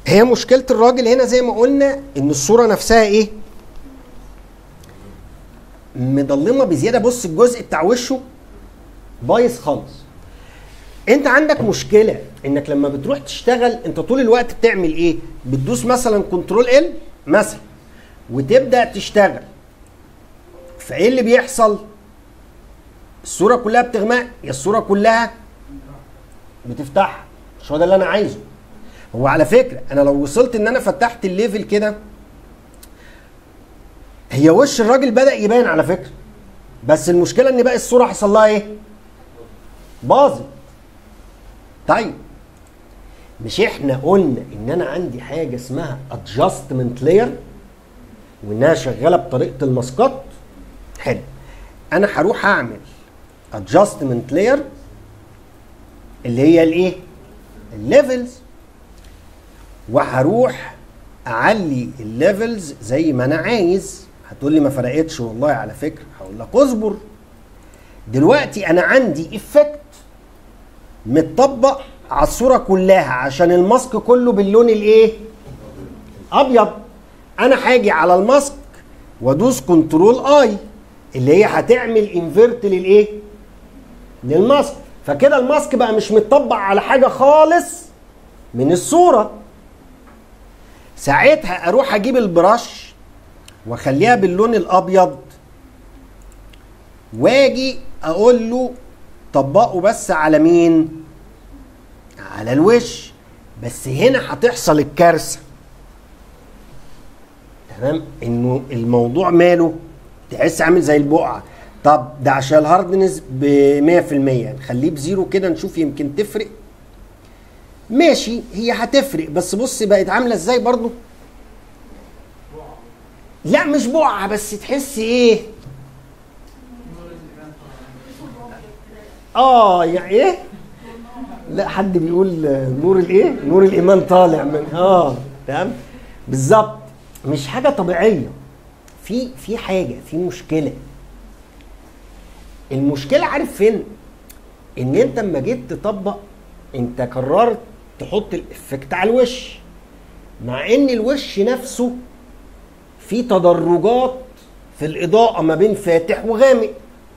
هي مشكله الراجل هنا زي ما قلنا ان الصوره نفسها ايه مضلمه بزياده بص الجزء بتاع وشه بايظ خالص انت عندك مشكله انك لما بتروح تشتغل انت طول الوقت بتعمل ايه بتدوس مثلا كنترول ال مثلا وتبدا تشتغل فايه اللي بيحصل الصوره كلها بتغمق يا الصوره كلها بتفتح مش هو ده اللي انا عايزه هو على فكره انا لو وصلت ان انا فتحت الليفل كده هي وش الراجل بدا يبان على فكره بس المشكله ان باقي الصوره حصل لها ايه باظت طيب مش احنا قلنا ان انا عندي حاجه اسمها ادجستمنت لاير وانها شغاله بطريقه الماسكات حلو انا هروح اعمل ادجستمنت لاير اللي هي الايه الليفلز وهروح اعلي الليفلز زي ما انا عايز هتقول لي ما فرقتش والله على فكره هقول لك اصبر دلوقتي انا عندي افكت متطبق على الصوره كلها عشان الماسك كله باللون الايه ابيض انا هاجي على الماسك وادوس كنترول اي اللي هي هتعمل انفيرت للايه للماسك فكده الماسك بقى مش متطبق على حاجه خالص من الصوره ساعتها اروح اجيب البرش واخليها باللون الابيض واجي اقول له طبقه بس على مين على الوش بس هنا هتحصل الكارثه تمام انه الموضوع ماله تحس عامل زي البقعه طب ده عشان الهاردنس ب 100% نخليه بزيرو كده نشوف يمكن تفرق ماشي هي هتفرق بس بص بقت عامله ازاي برضو لا مش بقعه بس تحس ايه اه يعني ايه لا حد بيقول نور الايه نور الايمان طالع من اه تمام بالظبط مش حاجه طبيعيه في في حاجه في مشكله المشكله عارف فين ان انت اما جيت تطبق انت قررت تحط الافكت على الوش مع ان الوش نفسه في تدرجات في الاضاءه ما بين فاتح وغامق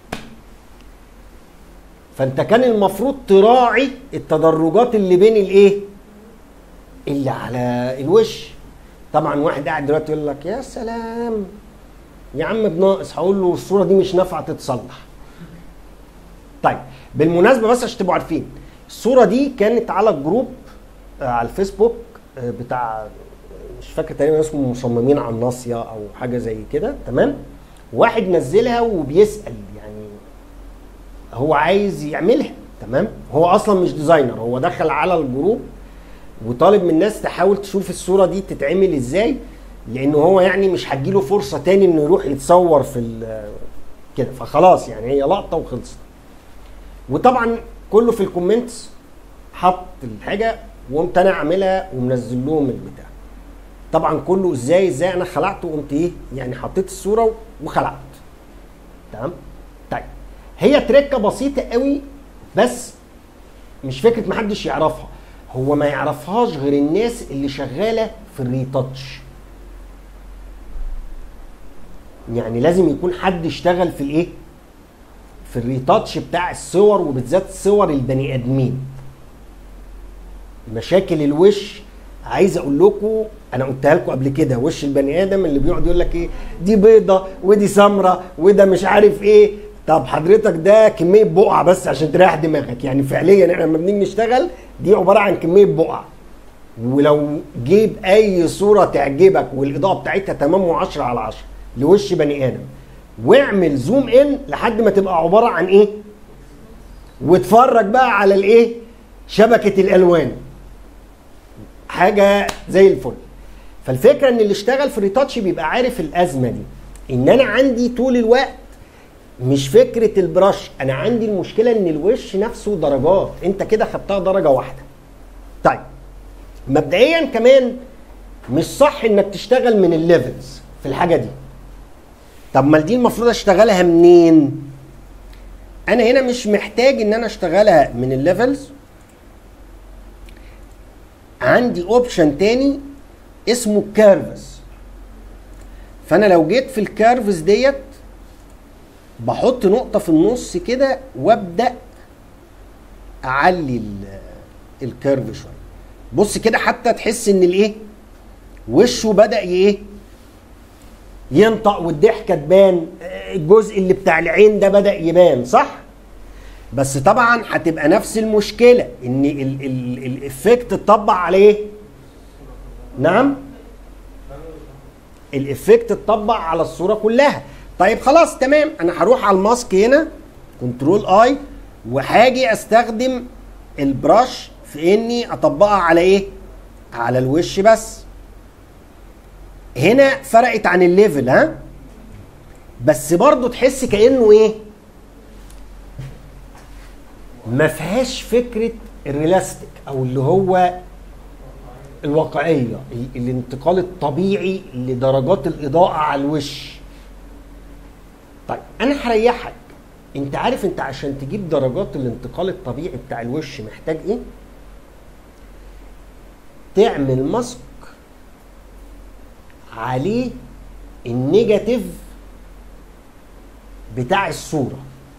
فانت كان المفروض تراعي التدرجات اللي بين الايه اللي على الوش طبعا واحد قاعد دلوقتي يقول لك يا سلام يا عم بناقص هقول له الصوره دي مش نافعه تتصلح طيب بالمناسبه بس عشان تبقوا عارفين الصوره دي كانت على الجروب آه، على الفيسبوك آه، بتاع مش فاكر تقريبا اسمه مصممين على الناصيه او حاجه زي كده تمام واحد نزلها وبيسال يعني هو عايز يعملها تمام هو اصلا مش ديزاينر هو دخل على الجروب وطالب من الناس تحاول تشوف الصوره دي تتعمل ازاي لانه هو يعني مش هتجيله فرصه تاني انه يروح يتصور في ال- كده فخلاص يعني هي لقطه وخلصت وطبعا كله في الكومنتس حط الحاجه وقمت انا عاملها ومنزل لهم البتاع طبعا كله ازاي ازاي انا خلعت وقمت ايه يعني حطيت الصوره وخلعت تمام طيب هي تركه بسيطه قوي بس مش فكره محدش يعرفها هو ما يعرفهاش غير الناس اللي شغاله في الريتاتش يعني لازم يكون حد اشتغل في الايه في الريتاتش بتاع الصور وبالذات صور البني ادمين مشاكل الوش عايز اقول لكم انا قلتها لكم قبل كده وش البني ادم اللي بيقعد يقول لك ايه دي بيضه ودي سمراء وده مش عارف ايه طب حضرتك ده كميه بقع بس عشان تريح دماغك يعني فعليا احنا لما بنيجي نشتغل دي عباره عن كميه بقع ولو جيب اي صوره تعجبك والاضاءه بتاعتها تمام و10 على 10 لوش بني ادم واعمل زوم ان لحد ما تبقى عباره عن ايه واتفرج بقى على الايه شبكه الالوان حاجه زي الفل فالفكره ان اللي اشتغل في الريتاتش بيبقى عارف الازمه دي ان انا عندي طول الوقت مش فكره البرش انا عندي المشكله ان الوش نفسه درجات انت كده خدتها درجه واحده طيب مبدئيا كمان مش صح انك تشتغل من الليفلز في الحاجه دي طب ما دي المفروض اشتغلها منين انا هنا مش محتاج ان انا اشتغلها من الليفلز عندي اوبشن تاني اسمه كيرفز فانا لو جيت في الكيرفز ديت بحط نقطه في النص كده وابدا اعلي ال- الكيرف شويه بص كده حتى تحس ان الايه وشه بدا ي- ايه ينطق والضحكه تبان الجزء اللي بتاع العين ده بدا يبان صح بس طبعا هتبقى نفس المشكله ان ال- ال- الافكت اتطبق على ايه نعم الافكت اتطبق على الصوره كلها طيب خلاص تمام انا هروح على الماسك هنا كنترول اي وهاجي استخدم البراش في اني اطبقها على ايه على الوش بس هنا فرقت عن الليفل ها بس برضو تحس كانه ايه ما فيهاش فكره الريلاستيك او اللي هو الواقعيه ال- الانتقال الطبيعي لدرجات الاضاءه على الوش طيب انا هريحك انت عارف انت عشان تجيب درجات الانتقال الطبيعي بتاع الوش محتاج ايه تعمل ماسك عليه النيجاتيف بتاع الصوره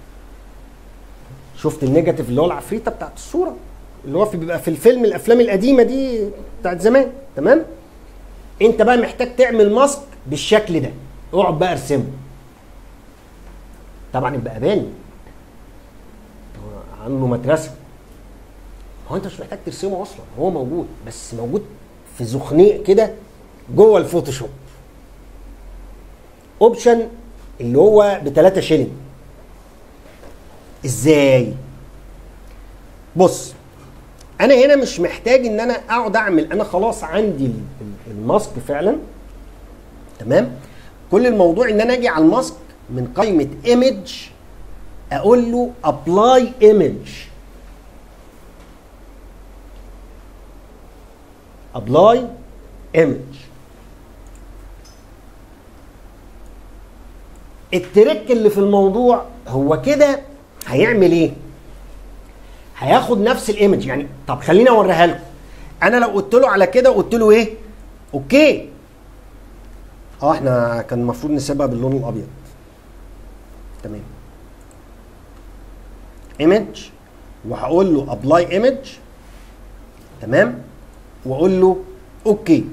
شفت النيجاتيف اللي هو العفريته بتاعت الصوره اللي هو في بيبقى في الفيلم الافلام القديمه دي بتاعت زمان تمام انت بقى محتاج تعمل ماسك بالشكل ده اقعد بقى ارسمه طبعا يبقى باني هو عنده مدرسه هو انت مش محتاج ترسمه اصلا هو موجود بس موجود في زخنيق كده جوه الفوتوشوب اوبشن اللي هو ب 3 شيلين ازاي بص انا هنا مش محتاج ان انا اقعد اعمل انا خلاص عندي ال- ال- الماسك فعلا تمام كل الموضوع ان انا اجي على الماسك من قائمه ايمج اقول له ابلاي ايمج ابلاي ايمج التريك اللي في الموضوع هو كده هيعمل ايه هياخد نفس الايمج يعني طب خليني اوريها لكم انا لو قلت له على كده قلت له ايه اوكي اه احنا كان المفروض نسيبها باللون الابيض تمام ايمج وهقول له ابلاي ايمج تمام واقول له اوكي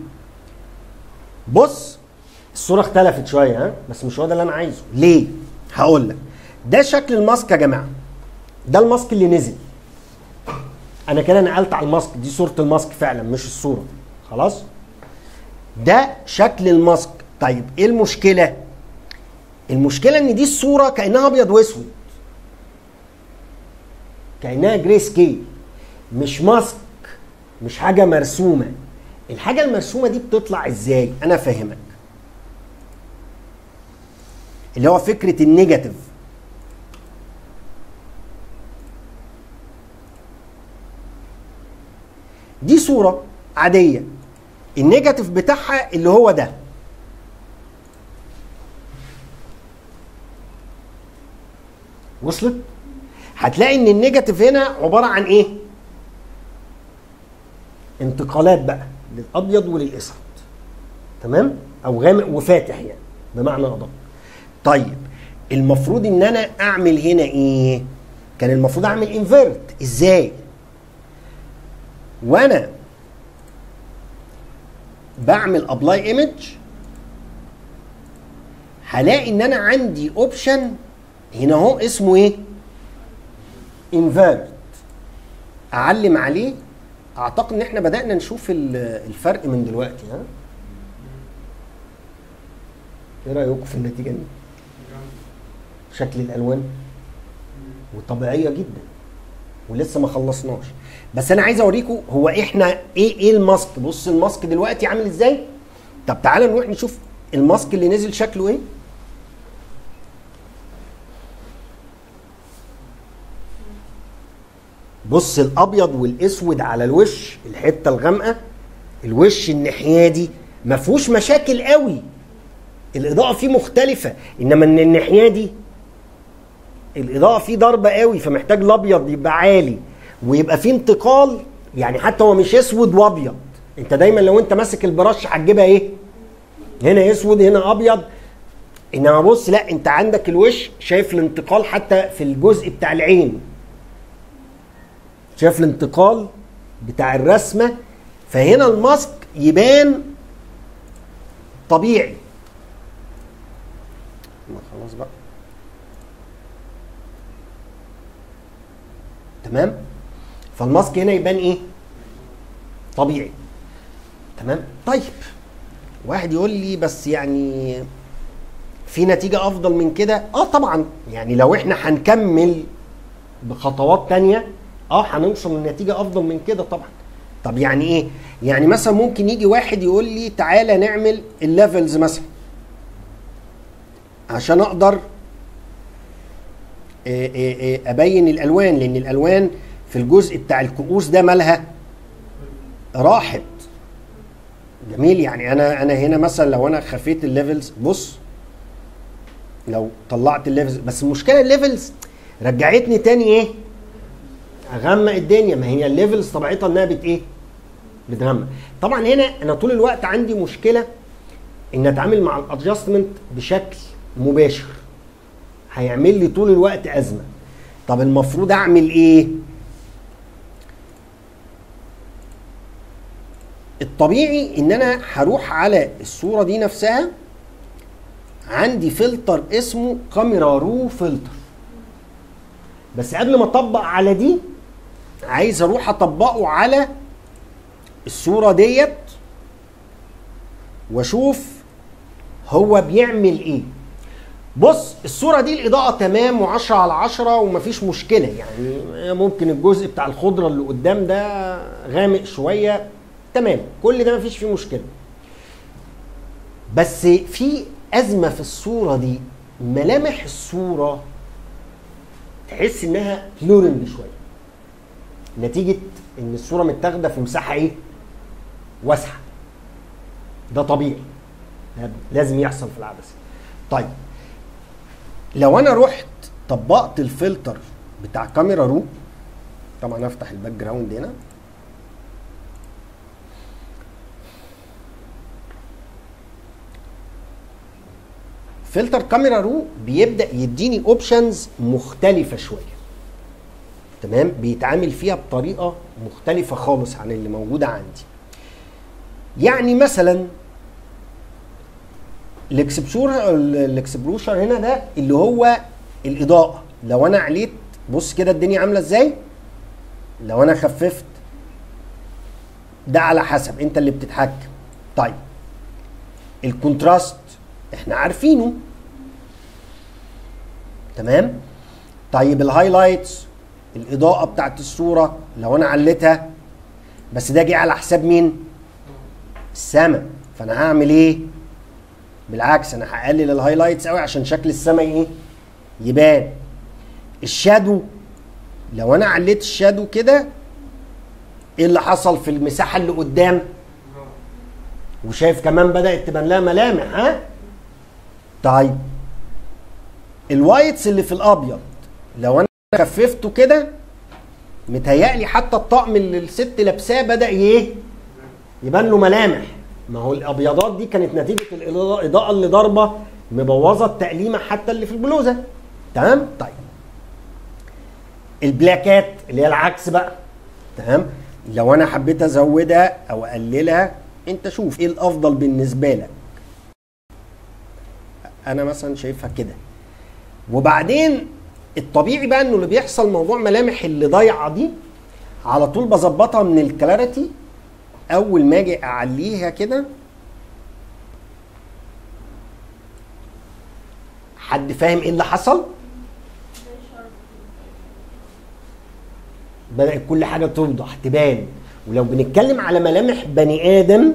بص الصوره اختلفت شويه ها بس مش هو ده اللي انا عايزه ليه هقول لك ده شكل الماسك يا جماعه ده الماسك اللي نزل انا كده نقلت على الماسك دي صوره الماسك فعلا مش الصوره خلاص ده شكل الماسك طيب ايه المشكله المشكله ان دي الصوره كانها ابيض واسود كانها جري سكيل مش ماسك مش حاجه مرسومه الحاجه المرسومه دي بتطلع ازاي انا فاهمك اللي هو فكره النيجاتيف دي صوره عاديه النيجاتيف بتاعها اللي هو ده وصلت هتلاقي ان النيجاتيف هنا عباره عن ايه انتقالات بقى للابيض وللاسود تمام او غامق وفاتح يعني بمعنى ادق طيب المفروض ان انا اعمل هنا ايه كان المفروض اعمل انفيرت ازاي وانا بعمل ابلاي ايمج هلاقي ان انا عندي اوبشن هنا اهو اسمه ايه انفيرت اعلم عليه اعتقد ان احنا بدانا نشوف ال- الفرق من دلوقتي ها ايه رايكم في النتيجه دي شكل الالوان وطبيعيه جدا ولسه ما خلصناش بس انا عايز اوريكم هو احنا ايه ايه الماسك بص الماسك دلوقتي عامل ازاي طب تعالى نروح نشوف الماسك اللي نزل شكله ايه بص الابيض والاسود على الوش الحته الغامقه الوش الناحيه دي ما فيهوش مشاكل قوي الاضاءه فيه مختلفه انما ان الناحيه دي الاضاءه فيه ضربه قوي فمحتاج الابيض يبقى عالي ويبقى فيه انتقال يعني حتى هو مش اسود وابيض انت دايما لو انت ماسك البرش هتجيبها ايه هنا اسود هنا ابيض انما بص لا انت عندك الوش شايف الانتقال حتى في الجزء بتاع العين شايف الانتقال بتاع الرسمه فهنا الماسك يبان طبيعي ما خلاص بقى تمام فالماسك هنا يبان ايه طبيعي تمام طيب واحد يقول لي بس يعني في نتيجة أفضل من كده؟ آه طبعا يعني لو إحنا هنكمل بخطوات تانية آه هنوصل لنتيجة أفضل من كده طبعا. طب يعني إيه؟ يعني مثلا ممكن يجي واحد يقول لي تعالى نعمل الليفلز مثلا عشان أقدر إيه إيه إيه أبين الألوان لأن الألوان في الجزء بتاع الكؤوس ده مالها راحت جميل يعني انا انا هنا مثلا لو انا خفيت الليفلز بص لو طلعت الليفلز بس المشكله الليفلز رجعتني تاني ايه اغمق الدنيا ما هي الليفلز طبيعتها انها بت ايه بتغمق طبعا هنا انا طول الوقت عندي مشكله ان اتعامل مع الادجستمنت بشكل مباشر هيعمل لي طول الوقت ازمه طب المفروض اعمل ايه الطبيعي ان انا هروح على الصوره دي نفسها عندي فلتر اسمه كاميرا رو فلتر بس قبل ما اطبق على دي عايز اروح اطبقه على الصوره ديت واشوف هو بيعمل ايه بص الصورة دي الإضاءة تمام وعشرة على عشرة ومفيش مشكلة يعني ممكن الجزء بتاع الخضرة اللي قدام ده غامق شوية تمام كل ده مفيش فيه مشكله بس في ازمه في الصوره دي ملامح الصوره تحس انها فلورنج شويه نتيجه ان الصوره متاخده في مساحه ايه واسعه ده طبيعي ده لازم يحصل في العدسه طيب لو انا رحت طبقت الفلتر بتاع كاميرا رو طبعا افتح الباك جراوند هنا فلتر كاميرا رو بيبدا يديني اوبشنز مختلفه شويه تمام بيتعامل فيها بطريقه مختلفه خالص عن اللي موجوده عندي يعني مثلا الاكسبشور الاكسبروشر هنا ده اللي هو الاضاءه لو انا عليت بص كده الدنيا عامله ازاي لو انا خففت ده على حسب انت اللي بتتحكم طيب الكونتراست احنا عارفينه تمام طيب الهايلايتس الاضاءه بتاعت الصوره لو انا عليتها بس ده جه على حساب مين السما فانا هعمل ايه بالعكس انا هقلل الهايلايتس قوي عشان شكل السما ايه يبان الشادو لو انا عليت الشادو كده ايه اللي حصل في المساحه اللي قدام وشايف كمان بدات تبان لها ملامح ها طيب الوايتس اللي في الابيض لو انا خففته كده متهيألي حتى الطقم اللي الست لابساه بدا ايه يبان له ملامح ما هو الابيضات دي كانت نتيجه الاضاءه اللي ضاربه مبوظه التقليمه حتى اللي في البلوزه تمام طيب البلاكات اللي هي العكس بقى تمام لو انا حبيت ازودها او اقللها انت شوف ايه الافضل بالنسبه لك انا مثلا شايفها كده وبعدين الطبيعي بقى انه اللي بيحصل موضوع ملامح اللي ضايعه دي على طول بظبطها من الكلاريتي اول ما اجي اعليها كده حد فاهم ايه اللي حصل بدات كل حاجه توضح تبان ولو بنتكلم على ملامح بني ادم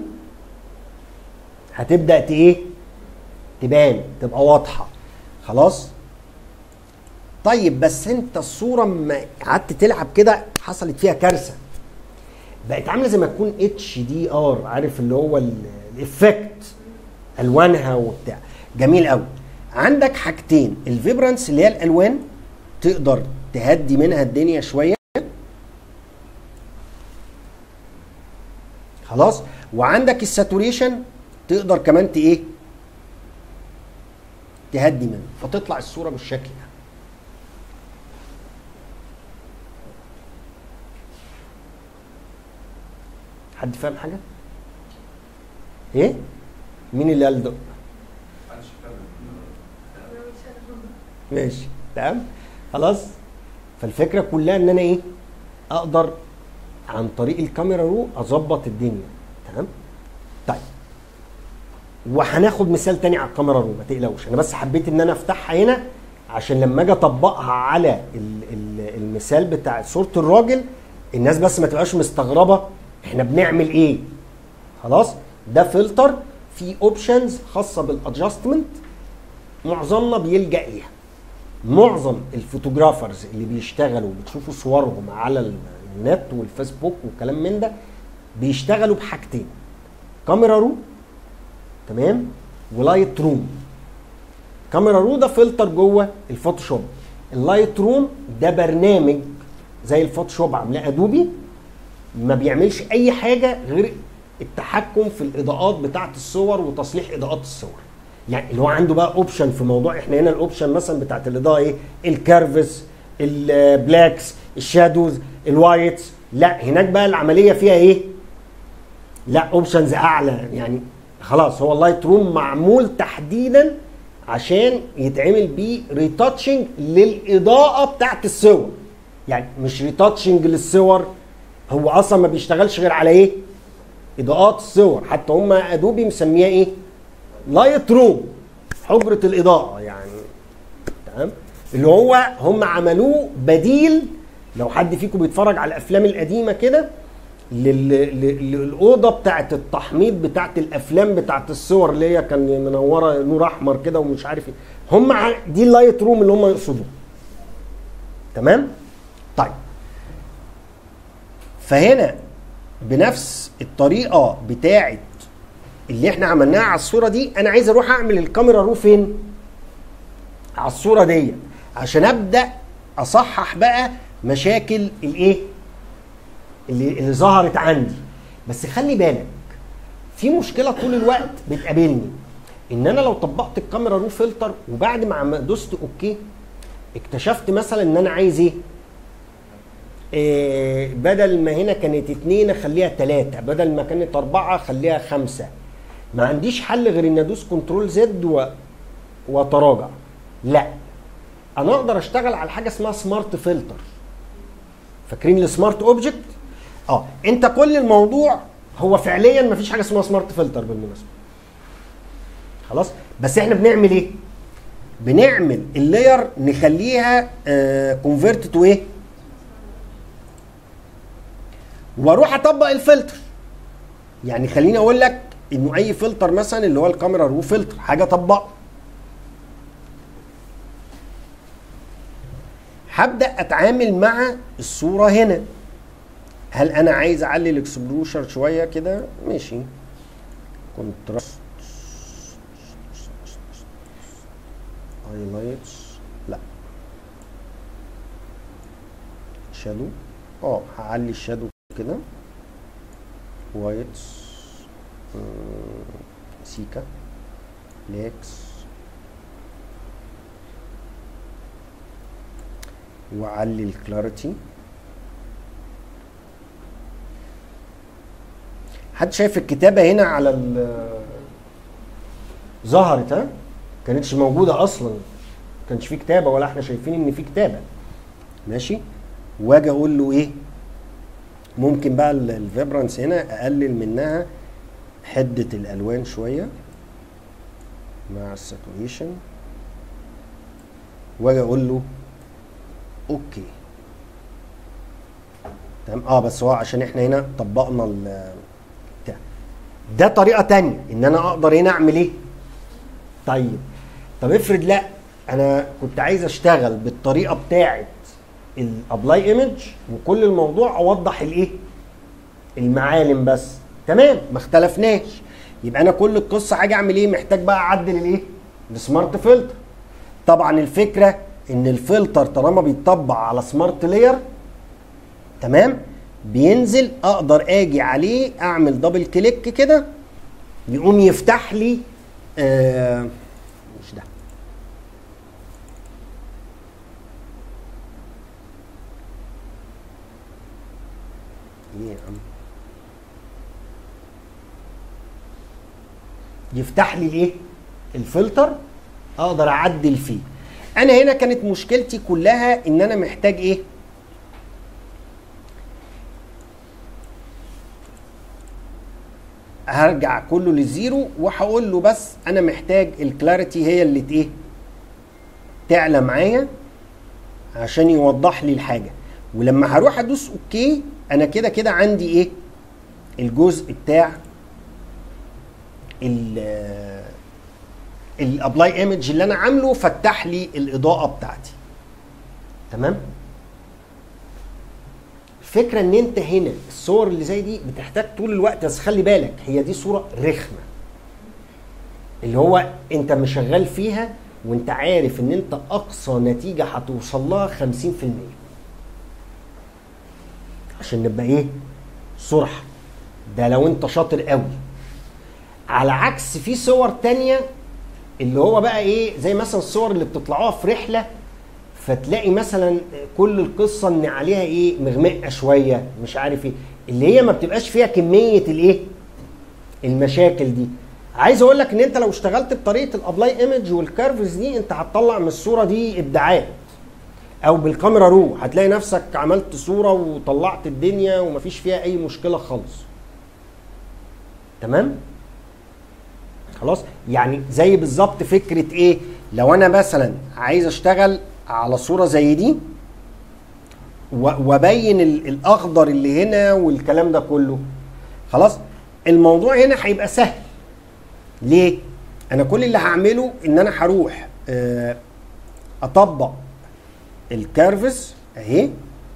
هتبدا ايه تبان تبقى واضحه خلاص طيب بس انت الصوره ما قعدت تلعب كده حصلت فيها كارثه بقت عامله زي ما تكون اتش دي ار عارف اللي هو الافكت الوانها وبتاع جميل قوي عندك حاجتين الفيبرانس اللي هي الالوان تقدر تهدي منها الدنيا شويه خلاص وعندك الساتوريشن تقدر كمان ت ايه تهدي منه فتطلع الصوره بالشكل ده حد فاهم حاجه ايه مين اللي قال ده ماشي تمام خلاص فالفكره كلها ان انا ايه اقدر عن طريق الكاميرا رو اظبط الدنيا تمام طيب وهناخد مثال تاني على الكاميرا رو ما تقلقوش انا بس حبيت ان انا افتحها هنا عشان لما اجي اطبقها على ال- ال- المثال بتاع صوره الراجل الناس بس ما تبقاش مستغربه احنا بنعمل ايه خلاص ده فلتر فيه اوبشنز خاصه بالادجستمنت معظمنا بيلجا ليها معظم الفوتوغرافرز اللي بيشتغلوا بتشوفوا صورهم على النت والفيسبوك والكلام من ده بيشتغلوا بحاجتين كاميرا رو تمام ولايت روم كاميرا رو ده فلتر جوه الفوتوشوب اللايت روم ده برنامج زي الفوتوشوب عاملاه ادوبي ما بيعملش اي حاجه غير التحكم في الاضاءات بتاعه الصور وتصليح اضاءات الصور يعني اللي هو عنده بقى اوبشن في موضوع احنا هنا الاوبشن مثلا بتاعه الاضاءه ايه الكيرفز البلاكس الشادوز الوايتس لا هناك بقى العمليه فيها ايه لا اوبشنز اعلى يعني خلاص هو اللايت روم معمول تحديدا عشان يتعمل بيه ريتاتشنج للاضاءه بتاعت الصور يعني مش ريتاتشنج للصور هو اصلا ما بيشتغلش غير على ايه اضاءات الصور حتى هم ادوبي مسميها ايه لايت روم حجره الاضاءه يعني تمام اللي هو هم عملوه بديل لو حد فيكم بيتفرج على الافلام القديمه كده لل- لل- للاوضه بتاعت التحميض بتاعت الافلام بتاعت الصور اللي هي كان منوره نور احمر كده ومش عارف ايه هم ع- دي اللايت روم اللي هم يقصدوه تمام طيب فهنا بنفس الطريقه بتاعت اللي احنا عملناها على الصوره دي انا عايز اروح اعمل الكاميرا رو فين على الصوره دي عشان ابدا اصحح بقى مشاكل الايه اللي, اللي ظهرت عندي بس خلي بالك في مشكله طول الوقت بتقابلني ان انا لو طبقت الكاميرا رو فلتر وبعد ما عم- دوست اوكي اكتشفت مثلا ان انا عايز ايه إيه بدل ما هنا كانت اتنين اخليها تلاتة بدل ما كانت اربعة اخليها خمسة ما عنديش حل غير ان ادوس كنترول زد و... واتراجع لا انا اقدر اشتغل على حاجه اسمها سمارت فلتر فاكرين السمارت اوبجكت اه انت كل الموضوع هو فعليا ما فيش حاجه اسمها سمارت فلتر بالمناسبه خلاص بس احنا بنعمل ايه بنعمل اللاير نخليها كونفرت تو ايه واروح اطبق الفلتر يعني خليني اقول لك انه اي فلتر مثلا اللي هو الكاميرا رو فلتر حاجه اطبقه هبدا اتعامل مع الصوره هنا هل انا عايز اعلي الاكسبلوشر شويه كده ماشي كونتراست هايلايتس لا شادو اه هعلي الشادو كده وايتس سيكا ليكس وعلي الكلاريتي حد شايف الكتابه هنا على ال- ظهرت ها كانتش موجوده اصلا كانش في كتابه ولا احنا شايفين ان في كتابه ماشي واجي اقول له ايه ممكن بقى ال- الفيبرانس هنا اقلل منها حده الالوان شويه مع الساتوريشن واجي اقول له اوكي تمام اه بس هو عشان احنا هنا طبقنا ال بتاع ده طريقه تانية ان انا اقدر هنا اعمل ايه طيب طب افرض لا انا كنت عايز اشتغل بالطريقه بتاعه الابلاي ايمج وكل الموضوع اوضح الايه المعالم بس تمام ما اختلفناش يبقى انا كل القصه حاجه اعمل ايه محتاج بقى اعدل الايه السمارت فلتر طبعا الفكره ان الفلتر طالما بيتطبق على سمارت لاير تمام بينزل اقدر اجي عليه اعمل دبل كليك كده يقوم يفتح لي آه مش ده ايه يا عم يفتح لي الايه الفلتر اقدر اعدل فيه انا هنا كانت مشكلتي كلها ان انا محتاج ايه هرجع كله للزيرو وهقول له بس انا محتاج الكلاريتي هي اللي ايه تعلى معايا عشان يوضح لي الحاجه ولما هروح ادوس اوكي انا كده كده عندي ايه الجزء بتاع الابلاي ايمج اللي انا عامله فتح لي الاضاءه بتاعتي تمام الفكره ان انت هنا الصور اللي زي دي بتحتاج طول الوقت بس خلي بالك هي دي صوره رخمه اللي هو انت مشغل فيها وانت عارف ان انت اقصى نتيجه هتوصل لها 50% عشان نبقى ايه صرح ده لو انت شاطر قوي على عكس في صور تانية اللي هو بقى ايه زي مثلا الصور اللي بتطلعوها في رحله فتلاقي مثلا كل القصه ان عليها ايه مغمقه شويه مش عارف ايه اللي هي ما بتبقاش فيها كميه الايه المشاكل دي عايز اقول لك ان انت لو اشتغلت بطريقه الابلاي ايمج والكيرفز دي انت هتطلع من الصوره دي ابداعات او بالكاميرا رو هتلاقي نفسك عملت صوره وطلعت الدنيا ومفيش فيها اي مشكله خالص تمام خلاص يعني زي بالظبط فكره ايه لو انا مثلا عايز اشتغل على صوره زي دي وابين الاخضر اللي هنا والكلام ده كله خلاص الموضوع هنا هيبقى سهل ليه انا كل اللي هعمله ان انا هروح اطبق الكيرفز اهي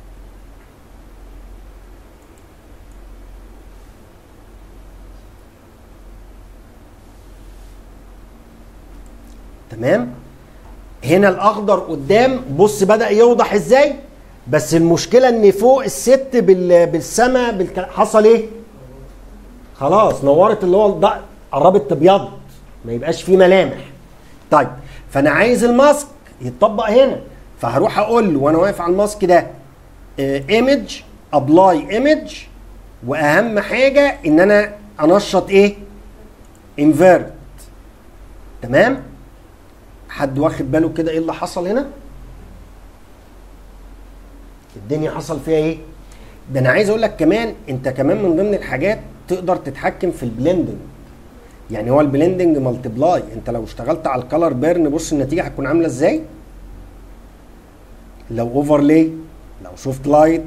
تمام هنا الاخضر قدام بص بدا يوضح ازاي بس المشكله ان فوق الست بال... بالسما بالك... حصل ايه خلاص نورت اللي هو الض... قربت تبيض ما يبقاش فيه ملامح طيب فانا عايز الماسك يتطبق هنا فهروح اقول له وانا واقف على الماسك ده ايمج ابلاي ايمج واهم حاجه ان انا انشط ايه انفيرت تمام حد واخد باله كده ايه اللي حصل هنا الدنيا حصل فيها ايه ده انا عايز اقول لك كمان انت كمان من ضمن الحاجات تقدر تتحكم في البلندنج يعني هو البلندنج مالتبلاي انت لو اشتغلت على الكالر بيرن بص النتيجه هتكون عامله ازاي لو اوفرلاي لو سوفت لايت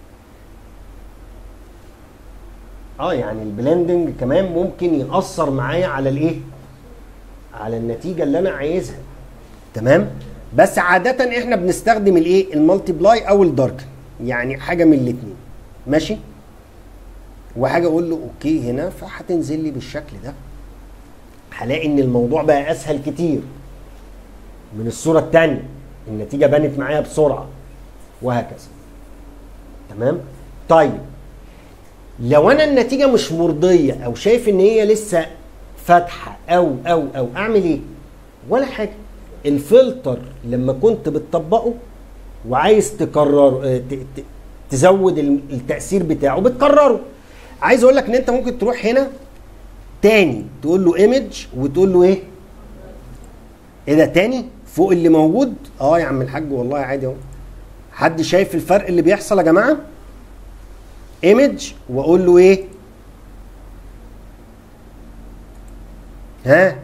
اه يعني البلندنج كمان ممكن ياثر معايا على الايه على النتيجه اللي انا عايزها تمام بس عاده احنا بنستخدم الايه المالتيبلاي او الدارك يعني حاجه من الاثنين ماشي وحاجه اقول له اوكي هنا فهتنزل لي بالشكل ده هلاقي ان الموضوع بقى اسهل كتير من الصوره الثانيه النتيجه بانت معايا بسرعه وهكذا تمام طيب لو انا النتيجه مش مرضيه او شايف ان هي لسه فاتحه او او او اعمل ايه ولا حاجه الفلتر لما كنت بتطبقه وعايز تكرر تزود التاثير بتاعه بتكرره عايز اقول لك ان انت ممكن تروح هنا تاني تقول له ايمج وتقول له ايه ايه ده تاني فوق اللي موجود اه يا عم الحاج والله عادي اهو حد شايف الفرق اللي بيحصل يا جماعه ايمج واقول له ايه ها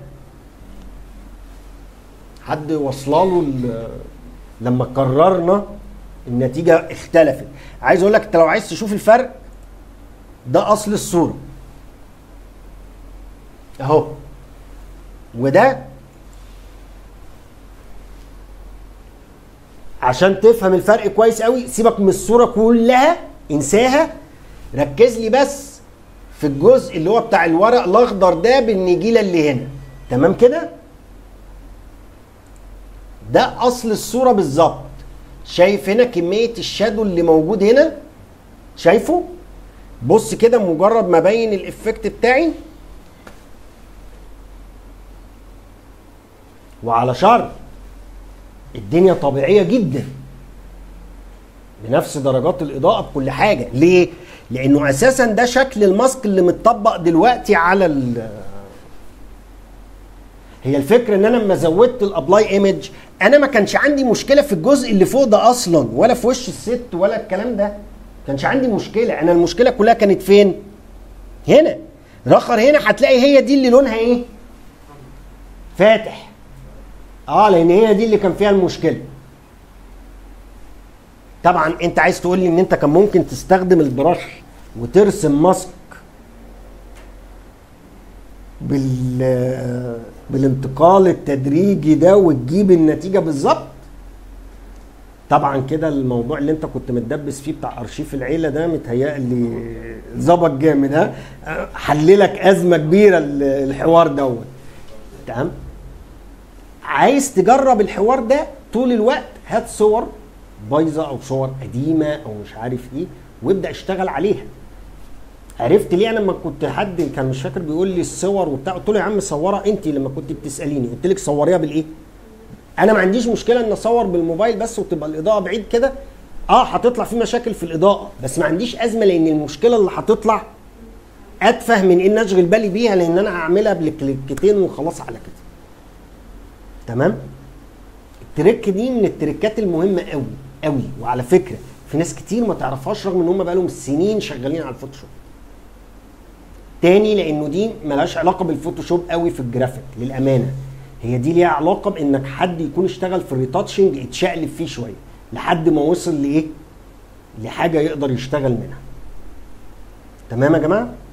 حد وصلاله لما قررنا النتيجه اختلفت عايز اقول لك انت لو عايز تشوف الفرق ده اصل الصوره اهو وده عشان تفهم الفرق كويس قوي سيبك من الصوره كلها انساها ركز لي بس في الجزء اللي هو بتاع الورق الاخضر ده بالنجيله اللي هنا تمام كده ده اصل الصوره بالظبط شايف هنا كميه الشادو اللي موجود هنا شايفه بص كده مجرد ما ابين الافكت بتاعي وعلى شر الدنيا طبيعيه جدا بنفس درجات الاضاءه بكل حاجه ليه لانه اساسا ده شكل الماسك اللي متطبق دلوقتي على ال هي الفكره ان انا لما زودت الابلاي ايمج انا ما كانش عندي مشكله في الجزء اللي فوق ده اصلا ولا في وش الست ولا الكلام ده ما كانش عندي مشكله انا المشكله كلها كانت فين هنا رخر هنا هتلاقي هي دي اللي لونها ايه فاتح اه لان هي دي اللي كان فيها المشكله طبعا انت عايز تقول لي ان انت كان ممكن تستخدم البرش وترسم ماسك بال بالانتقال التدريجي ده وتجيب النتيجه بالظبط طبعا كده الموضوع اللي انت كنت متدبس فيه بتاع ارشيف العيله ده متهيألي ظبط جامد ها حللك ازمه كبيره الحوار دوت تمام عايز تجرب الحوار ده طول الوقت هات صور بايظه او صور قديمه او مش عارف ايه وابدا اشتغل عليها عرفت ليه انا لما كنت حد كان مش فاكر بيقول لي الصور وبتاع قلت له يا عم صورها انت لما كنت بتساليني قلت لك صوريها بالايه انا ما عنديش مشكله ان اصور بالموبايل بس وتبقى الاضاءه بعيد كده اه هتطلع في مشاكل في الاضاءه بس ما عنديش ازمه لان المشكله اللي هتطلع اتفه من ان اشغل بالي بيها لان انا هعملها بكليكتين وخلاص على كده تمام التريك دي من التريكات المهمه قوي قوي وعلى فكره في ناس كتير ما تعرفهاش رغم ان هم بقالهم سنين شغالين على الفوتوشوب تاني لانه دي ملهاش علاقه بالفوتوشوب قوي في الجرافيك للامانه هي دي ليها علاقه بانك حد يكون اشتغل في الريتاتشنج اتشقلب فيه شويه لحد ما وصل لايه لحاجه يقدر يشتغل منها تمام يا جماعه